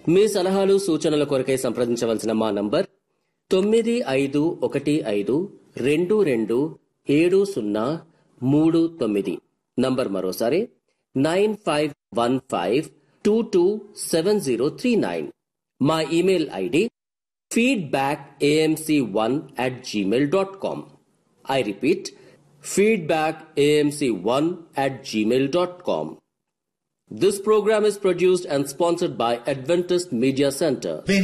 మీ సలహాలు సూచనల కొరకై సంప్రదించవలసిన మా నంబర్ తొమ్మిది ఐదు ఒకటి ఐదు రెండు రెండు ఏడు సున్నా మూడు తొమ్మిది నంబర్ మరోసారి nine five one five two two seven zero three nine మా email ID feedback amc1 at gmail.com. I repeat, feedback amc1 at gmail.com. This program is produced and sponsored by Adventist Media Center.